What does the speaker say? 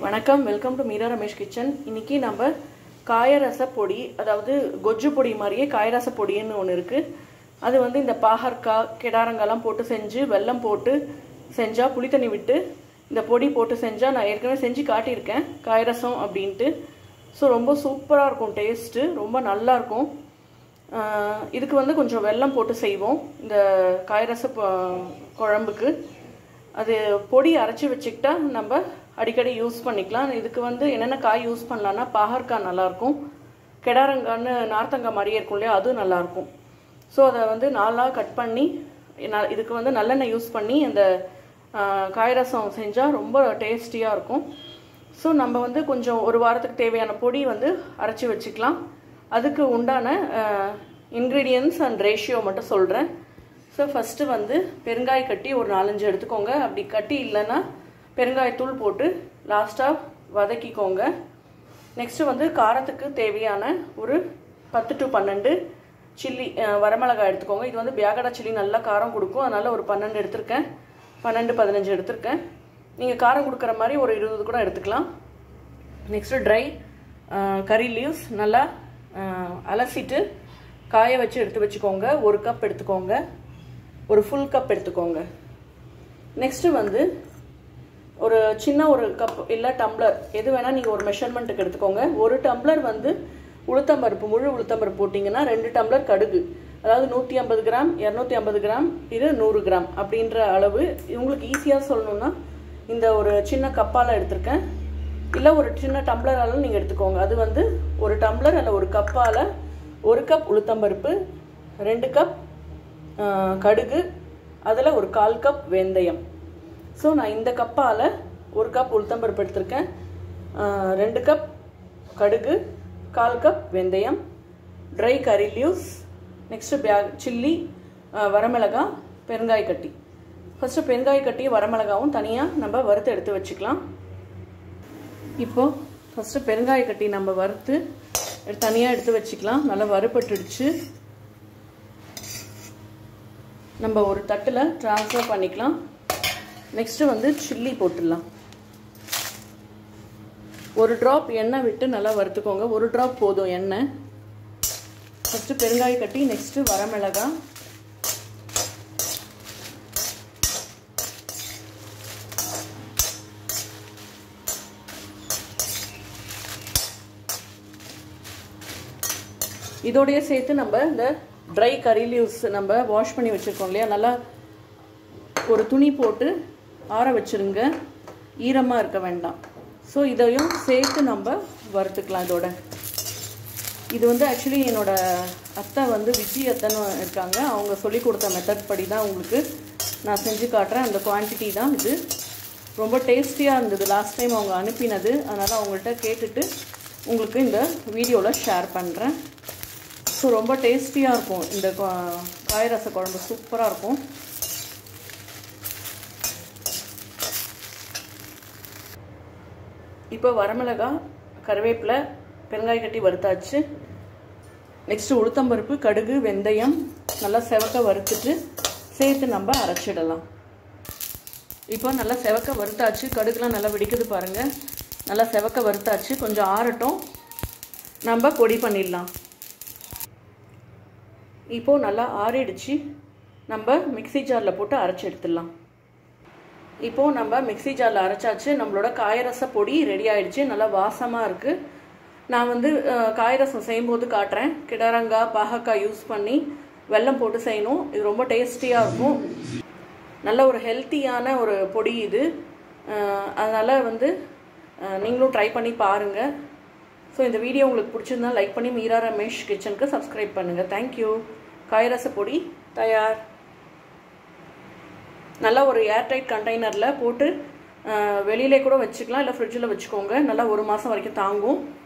வணக்கம் welcome to Meera Ramesh kitchen இன்னைக்கு நம்ம காயரச பொடி அதாவது கொஜ்ஜு பொடி மாதிரியே காயரச பொடின்னு ஒன்று இருக்குது அது வந்து இந்த பாகற்காய் கிடாரங்காலாம் போட்டு செஞ்சு வெல்லம் போட்டு செஞ்சால் புளி தண்ணி விட்டு இந்த பொடி போட்டு செஞ்சால் நான் ஏற்கனவே செஞ்சு காட்டியிருக்கேன் காயரசம் அப்படின்ட்டு ஸோ ரொம்ப சூப்பராக இருக்கும் டேஸ்ட்டு ரொம்ப நல்லா இருக்கும் ஆஹ் இதுக்கு வந்து கொஞ்சம் வெல்லம் போட்டு செய்வோம் இந்த காயரச ப- குழம்புக்கு அது பொடி அரைச்சி வச்சுக்கிட்டா நம்ம அடிக்கடி யூஸ் பண்ணிக்கலாம் இதுக்கு வந்து என்னென்ன காய் யூஸ் பண்ணலான்னா பாகற்காய் நல்லாயிருக்கும் கெடாரங்கான்னு நார்த்தங்காய் மாதிரியே இருக்கும் இல்லையா அதுவும் நல்லாயிருக்கும் ஸோ அதை வந்து நாலாக கட் பண்ணி ந- இதுக்கு வந்து நல்லெண்ணெய் யூஸ் பண்ணி அந்த ஆஹ், காயரசம் செஞ்சால் ரொம்ப டேஸ்டியாக இருக்கும் ஸோ நம்ம வந்து கொஞ்சம் ஒரு வாரத்துக்கு தேவையான பொடி வந்து அரைச்சி வச்சுக்கலாம் அதுக்கு உண்டான இன்க்ரீடியன்ஸ் அண்ட் ரேஷியோ மட்டும் சொல்கிறேன் ஸோ ஃபஸ்ட்டு வந்து பெருங்காய கட்டி ஒரு நாலஞ்சு எடுத்துக்கோங்க அப்படி கட்டி இல்லைன்னா பெருங்காயத்தூள் போட்டு லாஸ்ட்டாக வதக்கிக்கோங்க நெக்ஸ்ட்டு வந்து காரத்துக்கு தேவையான ஒரு பத்து டு பன்னெண்டு சில்லி அஹ், வரமிளகாய் எடுத்துக்கோங்க இது வந்து பியாகடா சில்லி நல்லா காரம் கொடுக்கும் அதனால் ஒரு பன்னெண்டு எடுத்திருக்கேன் பன்னெண்டு பதினஞ்சு எடுத்திருக்கேன் நீங்கள் காரம் கொடுக்குற மாதிரி ஒரு இருபது கூட எடுத்துக்கலாம் நெக்ஸ்ட்டு ட்ரை கறி லீவ்ஸ் நல்லா அஹ், அலசிட்டு காய வச்சு எடுத்து வச்சுக்கோங்க ஒரு கப் எடுத்துக்கோங்க ஒரு ஃபுல் கப் எடுத்துக்கோங்க நெக்ஸ்ட்டு வந்து ஒரு சின்ன ஒரு கப் இல்லை டம்ளர் எது வேணால் நீங்கள் ஒரு மெஷர்மெண்ட்டுக்கு எடுத்துக்கோங்க ஒரு டம்ளர் வந்து உளுத்தம்பருப்பு முழு உளுத்தம்பருப்பு போட்டிங்கன்னா ரெண்டு டம்ளர் கடுகு அதாவது நூற்றி ஐம்பது கிராம் இரநூத்தி ஐம்பது கிராம் இது நூறு கிராம் அப்படின்ற அளவு உங்களுக்கு ஈஸியாக சொல்லணும்னா இந்த ஒரு சின்ன கப்பால் எடுத்திருக்கேன் இல்லை ஒரு சின்ன டம்ளராலும் நீங்கள் எடுத்துக்கோங்க அது வந்து ஒரு டம்ளர் அல்ல ஒரு கப்பால் ஒரு கப் உளுத்தம்பருப்பு ரெண்டு கப் கடுகு அதில் ஒரு கால் கப் வெந்தயம் ஸோ நான் இந்த கப்பால் ஒரு கப் உளுத்தம்பருப்பு எடுத்திருக்கேன் ஆஹ் ரெண்டு கப் கடுகு கால் கப் வெந்தயம் ட்ரை கறி லீவ்ஸ் நெக்ஸ்ட்டு பியா சில்லி வரமிளகாய் பெருங்காய கட்டி ஃபஸ்ட்டு பெருங்காய கட்டி வரமிளகாவும் தனியாக நம்ம வறுத்து எடுத்து வச்சுக்கலாம் இப்போது ஃபஸ்ட்டு பெருங்காய கட்டி நம்ம வறுத்து தனியாக எடுத்து வச்சுக்கலாம் நல்லா வறுபட்டுடுச்சு நம்ம ஒரு தட்டில் ட்ரான்ஸ்ஃபர் பண்ணிக்கலாம் நெக்ஸ்ட்டு வந்து சில்லி போட்டுடலாம் ஒரு ட்ராப் எண்ணெய் விட்டு நல்லா வறுத்துக்கோங்க ஒரு ட்ராப் போதும் எண்ணெய் ஃபஸ்ட்டு பெருங்காய கட்டி நெக்ஸ்ட்டு வரமிளகாய் இதோடய சேர்த்து நம்ம இந்த ட்ரை கறி லீவ்ஸ் நம்ம வாஷ் பண்ணி வச்சுருக்கோம் இல்லையா நல்லா ஒரு துணி போட்டு ஆற வச்சுருங்க ஈரமாக இருக்க வேண்டாம் ஸோ இதையும் சேர்த்து நம்ம வறுத்துக்கலாம் இதோட இது வந்து ஆக்சுவலி என்னோட அத்தை வந்து விஜி அத்தைன்னு இருக்காங்க அவங்க சொல்லி கொடுத்த மெத்தட் படி தான் உங்களுக்கு நான் செஞ்சு காட்டுறேன் அந்த குவான்டிட்டி தான் இது ரொம்ப டேஸ்டியாக இருந்தது லாஸ்ட் டைம் அவங்க அனுப்பினது அதனால் அவங்கள்ட்ட கேட்டுட்டு உங்களுக்கு இந்த வீடியோவில் ஷேர் பண்ணுறேன் ஸோ ரொம்ப டேஸ்டியாக இருக்கும் இந்த கா- காயரச குழம்பு சூப்பராக இருக்கும் இப்போ வரமிளகாய் கருவேப்பிலை பெருங்காய கட்டி வறுத்தாச்சு நெக்ஸ்ட்டு உளுத்தம்பருப்பு கடுகு வெந்தயம் நல்லா செவக்க வறுத்துட்டு சேர்த்து நம்ம அரைச்சிடலாம் இப்போ நல்லா செவக்க வறுத்தாச்சு கடுகுலாம் நல்லா வெடிக்குது பாருங்கள் நல்லா செவக்க வறுத்தாச்சு கொஞ்சம் ஆறட்டும் நம்ம பொடி பண்ணிடலாம் இப்போது நல்லா ஆறிடுச்சு நம்ம மிக்ஸி ஜாரில் போட்டு அரைச்சி எடுத்துடலாம் இப்போது நம்ம மிக்ஸி ஜாரில் அரைச்சாச்சு நம்மளோட காயரச பொடி ரெடி ஆயிடுச்சு நல்லா வாசமாக இருக்குது நான் வந்து அஹ், காயரசம் செய்யும்போது காட்டுறேன் கிடாரங்காய் பாகக்காய் யூஸ் பண்ணி வெல்லம் போட்டு செய்யணும் இது ரொம்ப டேஸ்டியாக இருக்கும் நல்ல ஒரு ஹெல்த்தியான ஒரு பொடி இது அஹ், அதனால் வந்து அஹ், நீங்களும் ட்ரை பண்ணி பாருங்கள் ஸோ இந்த வீடியோ உங்களுக்கு பிடிச்சிருந்தா லைக் பண்ணி மீரா ரமேஷ் கிச்சனுக்கு சப்ஸ்கிரைப் பண்ணுங்கள் தேங்க்யூ காயரச பொடி தயார் நல்லா ஒரு ஏர்டைட் கண்டெய்னரில் போட்டு அஹ், வெளியிலே கூட வச்சுக்கலாம் இல்லை ஃப்ரிட்ஜில் வச்சுக்கோங்க நல்லா ஒரு மாதம் வரைக்கும் தாங்கும்